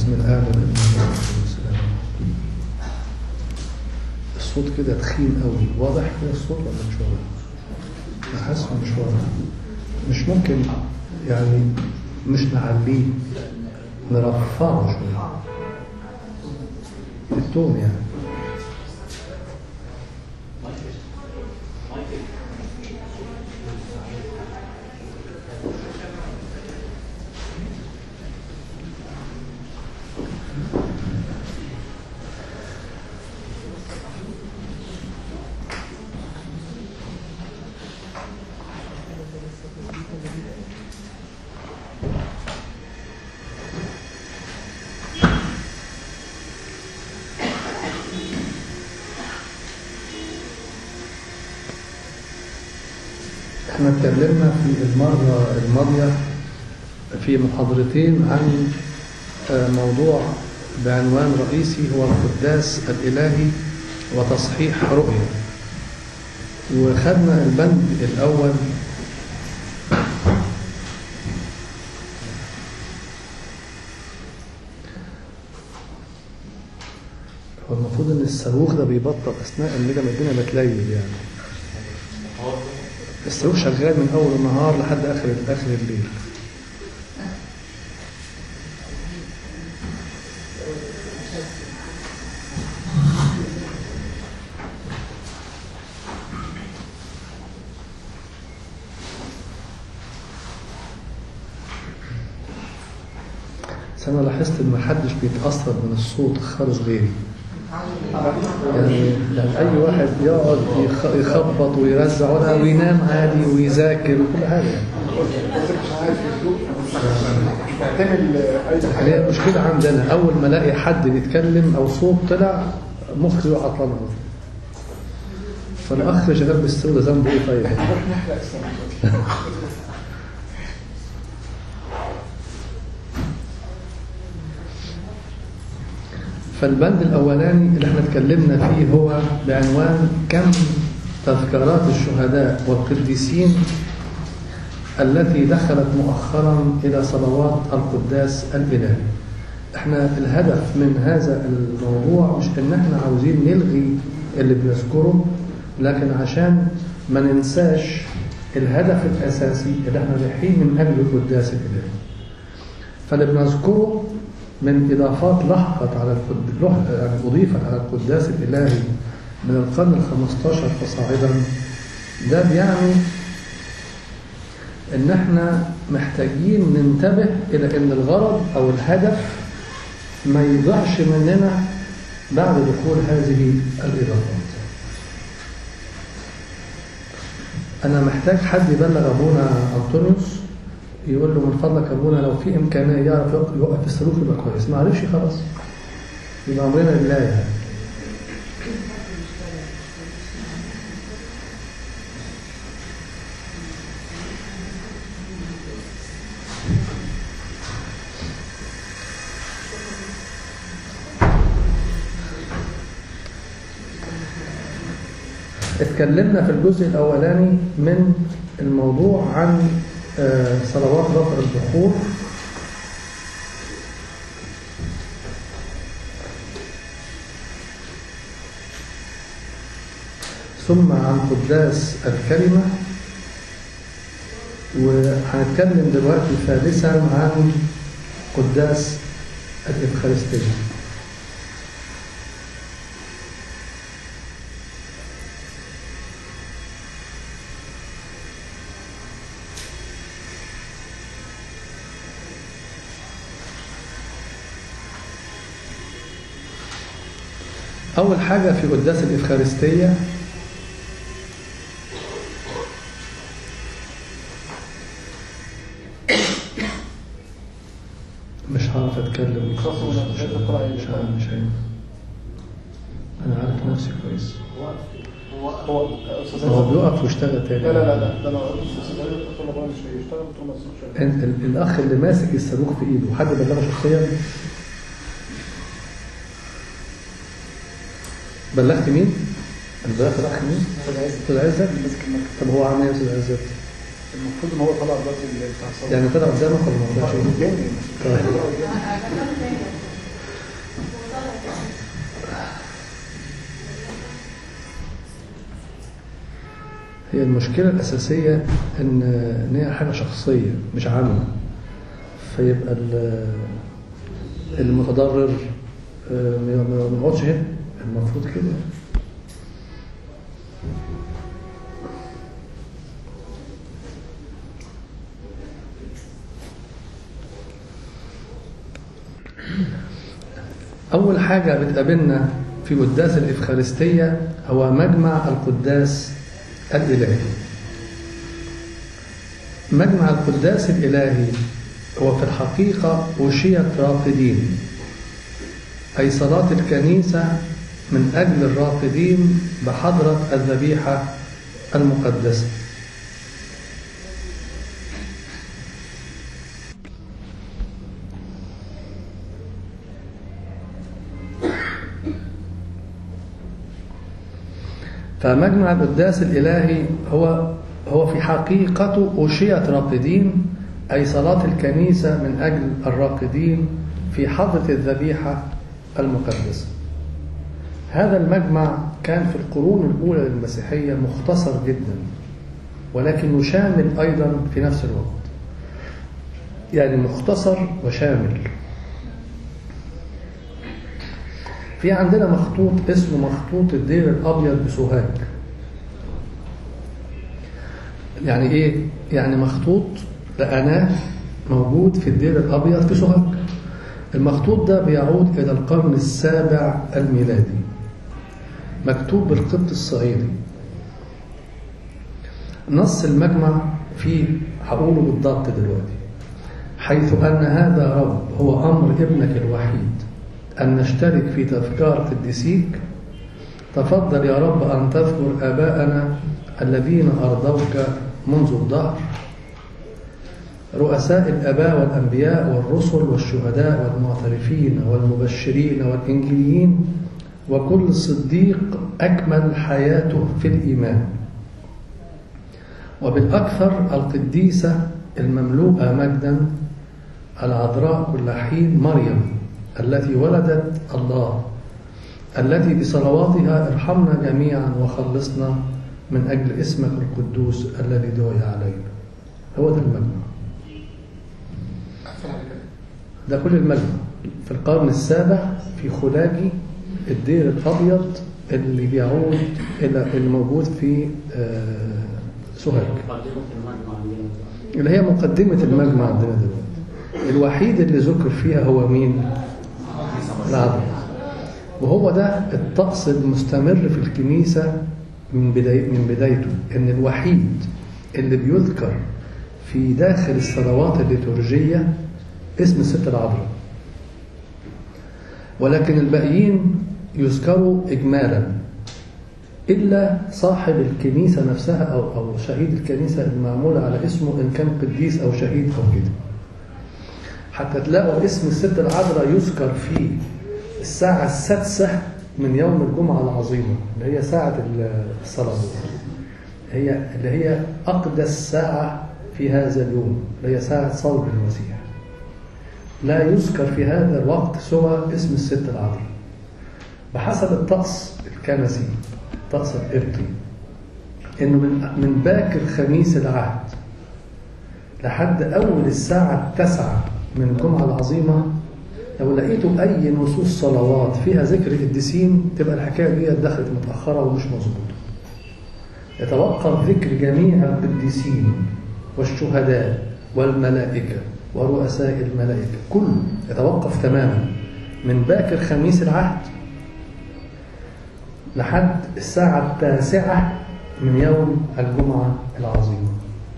بسم الآب والابن والروح القدس الآن. الصوت كده تخين قوي واضح كده الصوت ولا مش واضح؟ أنا حاسه مش واضح مش ممكن يعني مش نعليه نرفعه شوية التون يعني احنا اتكلمنا في المرة الماضية في محاضرتين عن آه، موضوع بعنوان رئيسي هو القداس الإلهي وتصحيح رؤية وخدنا البند الأول هو المفروض ان الصاروخ ده بيبطل اثناء الليله ما الدنيا بتليل يعني الصاروخ شغال من اول النهار لحد اخر اخر الليل بس انا لاحظت ان محدش بيتاثر من الصوت خالص غيري يعني يعني اي واحد يقعد يخ- يخبط ويرزع ولا وينام عادي ويذاكر وكل حاجه يعني مش عارف يسوق مش محتمل اي هي حاجه المشكله عندنا اول ما الاقي حد بيتكلم او صوت طلع مخي يقع عطلان أهو. فالاخ شغال بالسوق ده ذنبه ايه طيب نروح نحرق السمك فالبند الأولاني اللي احنا اتكلمنا فيه هو بعنوان كم تذكارات الشهداء والقديسين التي دخلت مؤخرا إلى صلوات القداس الإلهي احنا الهدف من هذا الموضوع مش ان احنا عاوزين نلغي اللي بنذكره لكن عشان ما ننساش الهدف الأساسي اللي احنا رايحين من أجل القداس الإلهي فاللي بنذكره من إضافات لحقت على القد... لح- يعني أضيفت على القداس الإلهي من القرن الخمستاشر فصاعدا ده بيعني إن إحنا محتاجين ننتبه إلى إن الغرض أو الهدف ما يضيعش مننا بعد دخول هذه الإضافات أنا محتاج حد يبلغ أبونا أنطونيوس يقول له من فضلك أبونا لو في إمكانية يعرف يوقف- يوقف السلوك يبقى كويس ما عرفش خلاص يبقى أمرنا لله يعني اتكلمنا في الجزء الأولاني من الموضوع عن آه، صلوات رفع البخور ثم عن قداس الكلمة وهنتكلم دلوقتي ثالثا عن قداس الإفخارستية أول حاجة في قداس الإفخارستية مش هعرف أتكلم خلاص ولا مش مش هتطلع مش عارف مش عارف أنا عارف نفسي كويس هو هو استاذ هو بيقف ويشتغل تاني لا لا لا لا ده انا قلت استاذ عايز قلت له مش هيشتغل قلت له ما تسيبش ال- ال- الأخ اللي ماسك الصاروخ في إيده حد بلغه شخصيا بلغت مين؟ بلغت الأخ مين؟ استاذ عايز أستاذ عزت؟ ماسك المكتب طب هو عامل إيه يا أستاذ عزت؟ المفروض ان هو طلع دلوقتي اللي بتاع الصوت يعني طلع قدامك ولا ما طلعش؟ قدامي طيب. هي المشكلة الأساسية إن إن هي حاجة شخصية مش عامة فيبقى ال- المتضرر آه، ما ما- ما يقعدش هنا المفروض كده أول حاجة بتقابلنا في قداس الإفخارستية هو مجمع القداس الإلهي مجمع القداس الإلهي هو في الحقيقة أوشية راقدين أي صلاة الكنيسة من أجل الراقدين بحضرة الذبيحة المقدسة فمجمع القداس الإلهي هو هو في حقيقته أوشية راقدين أي صلاة الكنيسة من أجل الراقدين في حضرة الذبيحة المقدسة هذا المجمع كان في القرون الأولى للمسيحية مختصر جدا ولكنه شامل أيضا في نفس الوقت يعني مختصر وشامل في عندنا مخطوط اسمه مخطوط الدير الأبيض بسوهاج يعني إيه؟ يعني مخطوط لقناه موجود في الدير الأبيض في سوهاج المخطوط ده بيعود إلى القرن السابع الميلادي مكتوب بالقبط الصعيدي نص المجمع فيه هقوله بالضبط دلوقتي حيث أن هذا رب هو أمر ابنك الوحيد أن نشترك في تذكار قديسيك تفضل يا رب أن تذكر آباءنا الذين أرضوك منذ الدهر رؤساء الآباء والأنبياء والرسل والشهداء والمعترفين والمبشرين والإنجيليين وكل صديق أكمل حياته في الإيمان وبالأكثر القديسة المملوءة مجدا العذراء كل حين مريم التي ولدت الله التي بصلواتها ارحمنا جميعا وخلصنا من أجل اسمك القدوس الذي دعي علينا هو ده المجمع أحسن على كده ده كل المجمع في القرن السابع في خلاجي الدير الأبيض اللي بيعود إلى الموجود في آه، سوهاج مقدمة المجمع عندنا اللي هي مقدمة المجمع عندنا دلوقتي الوحيد اللي ذكر فيها هو مين؟ العذراء وهو ده الطقس المستمر في الكنيسة من بداية من بدايته إن الوحيد اللي بيذكر في داخل الصلوات الليتورجية اسم الست العذراء ولكن الباقيين يذكروا إجمالا إلا صاحب الكنيسة نفسها أو أو شهيد الكنيسة المعمولة على اسمه إن كان قديس أو شهيد أو كده حتى تلاقوا اسم الست العذراء يذكر في الساعة السادسة من يوم الجمعة العظيمة اللي هي ساعة الصلاة هي اللي هي أقدس ساعة في هذا اليوم اللي هي ساعة صلب المسيح لا يذكر في هذا الوقت سوى اسم الست العذراء بحسب الطقس الكنسي الطقس القبطي انه من من باكر خميس العهد لحد اول الساعه التاسعه من الجمعه العظيمه لو لقيتوا اي نصوص صلوات فيها ذكر قديسين تبقى الحكايه دي دخلت متاخره ومش مظبوطه يتوقف ذكر جميع القديسين والشهداء والملائكه ورؤساء الملائكه كله يتوقف تماما من باكر خميس العهد لحد الساعة التاسعة من يوم الجمعة العظيمة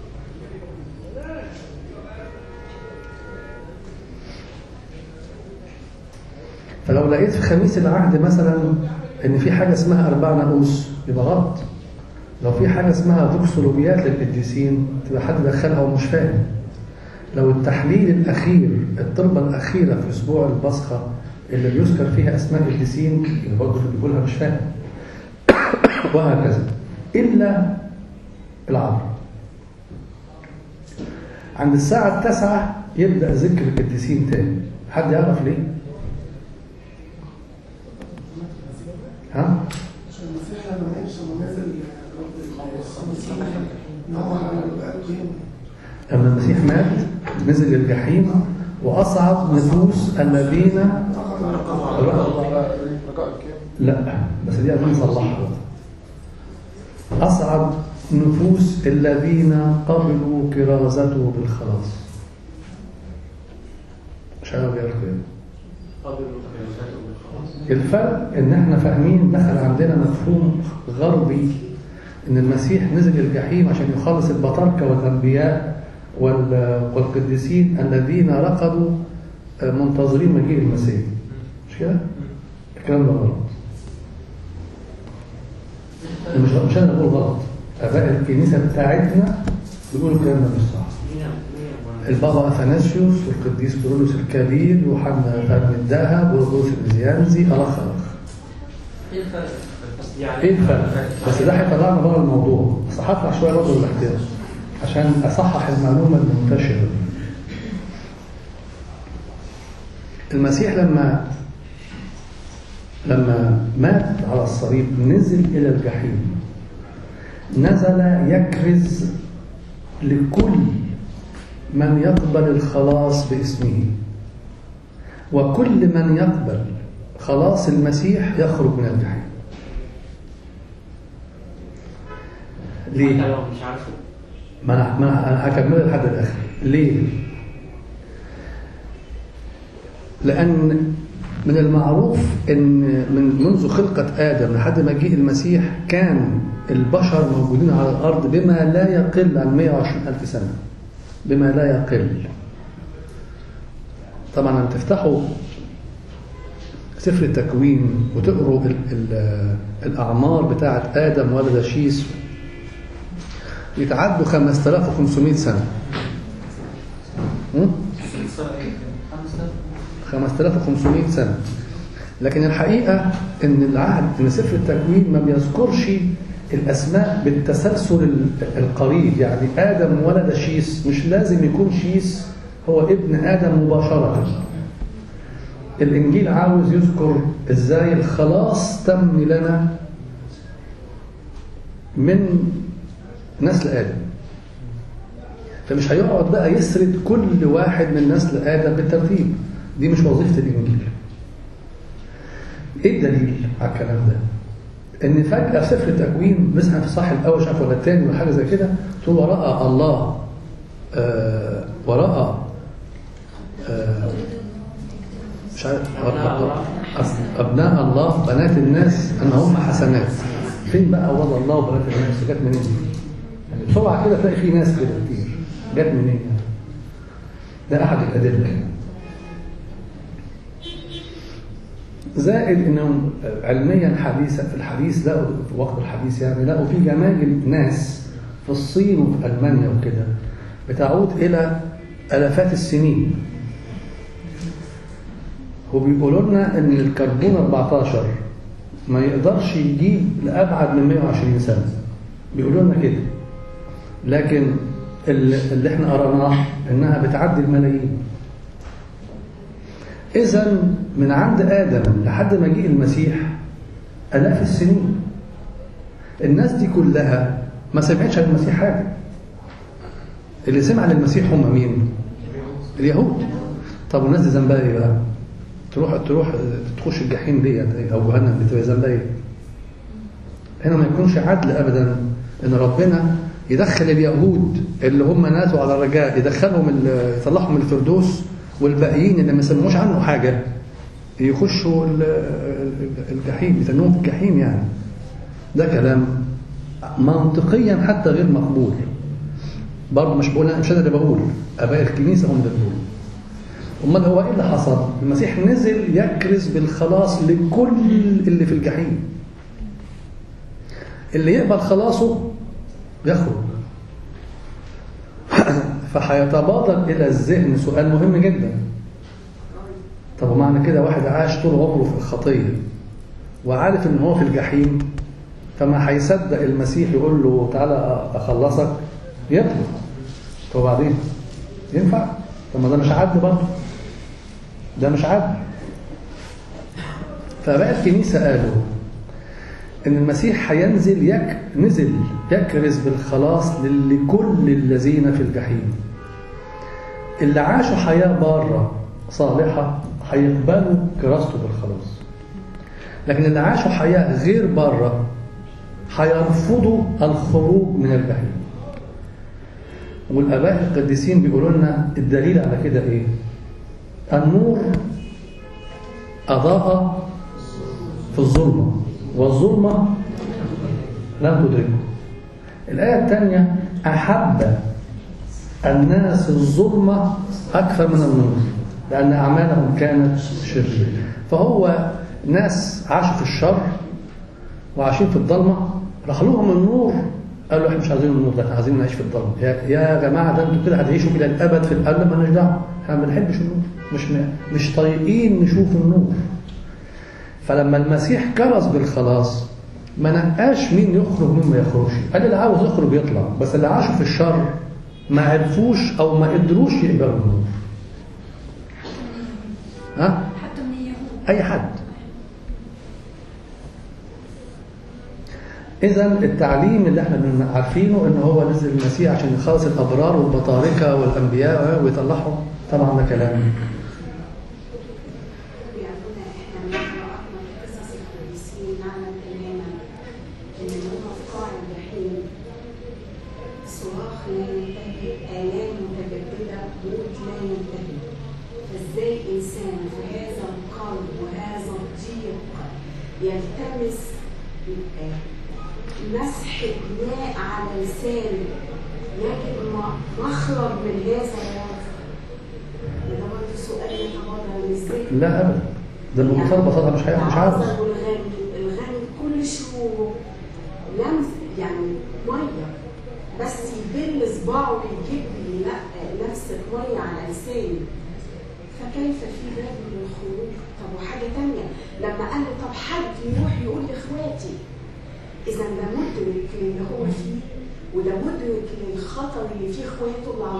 فلو لقيت في خميس العهد مثلا ان في حاجة اسمها أربع ناموس يبقى غلط لو في حاجة اسمها دوكسولوجيات للقديسين تبقى حد دخلها ومش فاهم لو التحليل الأخير الطلبة الأخيرة في أسبوع البصخة اللي بيذكر فيها أسماء القديسين اللي برضه اللي بيقولها مش فاهم وهكذا إلا العذراء عند الساعة التاسعة يبدأ ذكر القديسين تاني حد يعرف ليه؟ ها؟ عشان المسيح لما عايش لما نزل رب لما المسيح مات نزل الجحيم وأصعد نفوس الذين رجاء الكام لا بس دي عايزين نصلحها بقى. أصعد نفوس الذين قبلوا كرازته بالخلاص مش عارف يعرف كده الفرق ان احنا فاهمين دخل عندنا مفهوم غربي ان المسيح نزل الجحيم عشان يخلص البطاركه والانبياء وال- والقديسين الذين رقدوا آه، منتظرين مجيء المسيح مش كده؟ الكلام ده غلط مش مش انا بقول غلط اباء الكنيسه بتاعتنا بيقولوا الكلام ده مش صح البابا اثناسيوس والقديس كيرلس الكبير يوحنا فهم الذهب والغوث الازيانزي الاخ الاخ ايه الفرق؟ بس يعني ايه الفرق؟ بس ده هيطلعنا بره الموضوع بس هطلع شويه برضه بالاحتياط عشان اصحح المعلومه المنتشره المسيح لما لما مات على الصليب نزل الى الجحيم نزل يكرز لكل من يقبل الخلاص باسمه وكل من يقبل خلاص المسيح يخرج من الجحيم ليه؟ حتى لو مش عارفه ما انا ما أنا- أنا هكمل لحد الاخر ليه لان من المعروف ان من منذ خلقه ادم لحد مجيء المسيح كان البشر موجودين على الارض بما لا يقل عن 120 الف سنه بما لا يقل طبعا لما تفتحوا سفر التكوين وتقروا ال ال الاعمار بتاعه ادم ولد شيس يتعدوا 5500 سنة م? 5500 سنة لكن الحقيقة ان العهد ان سفر التكوين ما بيذكرش الاسماء بالتسلسل ال- القريب يعني ادم ولد شيس مش لازم يكون شيس هو ابن ادم مباشرة الانجيل عاوز يذكر ازاي الخلاص تم لنا من نسل آدم فمش هيقعد بقى يسرد كل واحد من نسل آدم بالترتيب دي مش وظيفة الإنجيل إيه الدليل على الكلام ده؟ إن فجأة في سفر التكوين مثلا في الصح الأول مش عارف ولا الثاني ولا حاجة زي كده تقول ورأى الله آه ورأى آه مش عارف أص- أبناء الله بنات الناس أن هم حسنات فين بقى وضع الله وبنات الناس جت منين دي؟ يعني بسرعة كده تلاقي في ناس كده كتير جت منين يعني؟ ده أحد الأدلة زائد انهم علميا حديثا في الحديث لقوا في وقت الحديث يعني لقوا في جماجم ناس في الصين وفي المانيا وكده بتعود الى الافات السنين وبيقولوا لنا ان الكربون 14 ما يقدرش يجيب لابعد من 120 سنه بيقولوا لنا كده لكن اللي اللي احنا قرأناه انها بتعدي الملايين اذا من عند ادم لحد ما جه المسيح الاف السنين الناس دي كلها ما سمعتش عن المسيح حاجه اللي سمع عن المسيح هم مين اليهود طب والناس دي ذنبها ايه بقى تروح تروح تخش الجحيم ديت او جهنم بتبقى ذنبها ايه هنا ما يكونش عدل ابدا ان ربنا يدخل اليهود اللي هم ناتوا على الرجاء يدخلهم ال- يطلعهم من الفردوس والباقيين اللي ما سمعوش عنه حاجه يخشوا ال- ال- الجحيم يتنوهم في الجحيم يعني ده كلام منطقيا حتى غير مقبول برضه مش بقول مش انا اللي بقول اباء الكنيسه هم اللي بيقولوا امال هو ايه اللي حصل المسيح نزل يكرز بالخلاص لكل اللي في الجحيم اللي يقبل خلاصه يخرج فهيتبادر الى الذهن سؤال مهم جدا طب ومعنى كده واحد عاش طول عمره في الخطيه وعارف ان هو في الجحيم فما هيصدق المسيح يقول له تعالى اخلصك يطلب طب وبعدين ينفع طب ما ده مش عدل برضه ده مش عدل فبقى الكنيسه قالوا ان المسيح هينزل يك نزل يكرز بالخلاص لكل الذين في الجحيم اللي عاشوا حياة بارة صالحة هيقبلوا كراسته بالخلاص لكن اللي عاشوا حياة غير بارة هيرفضوا الخروج من الجحيم والآباء القديسين بيقولوا لنا الدليل على كده إيه؟ النور أضاء في الظلمة والظلمة لم تدركه الآية الثانية أحب الناس الظلمة أكثر من النور لأن أعمالهم كانت شريرة فهو ناس عاشوا في الشر وعايشين في الضلمة راح لهم النور قالوا احنا مش عايزين النور ده احنا عايزين نعيش في الضلمه يا, يا جماعه ده انتوا كده هتعيشوا الى الابد في الارض مالناش دعوه احنا ما بنحبش النور مش مش طايقين نشوف النور فلما المسيح كرز بالخلاص ما نقاش مين يخرج مين ما يخرجش قال اللي عاوز يخرج يطلع بس اللي عاشوا في الشر ما عرفوش او ما قدروش يقبلوا النور ها حتى من اليهود اي حد اذا التعليم اللي احنا بن- عارفينه ان هو نزل المسيح عشان يخلص الابرار والبطاركه والانبياء ويطلعهم طبعا ده كلام بيعملونا احنا من قراءتنا في قصص القديسين نعلم تماما ان هم في قاع الجحيم صراخ لا ينتهي الام متجدده موت لا ينتهي فازاي انسان في هذا القلب وهذا الضيق يلتمس آه، مسح الماء على لسانه يجد م- مخرج من هذا الوضع ده برضه سؤال يتبادر ازاي لا ابدا ده بمنتهى البساطه مش هي- مش عارف العازر والغني الغني كل شروره لمس يعني ميه بس يبل صباعه ويجيب لي لا لمسه ميه على لساني فكيف في باب للخروج طب وحاجه تانية لما قال لي طب حد يروح يقول لاخواتي اذا ده مدرك للي هو فيه وده مدرك للخطر اللي فيه اخواته اللي على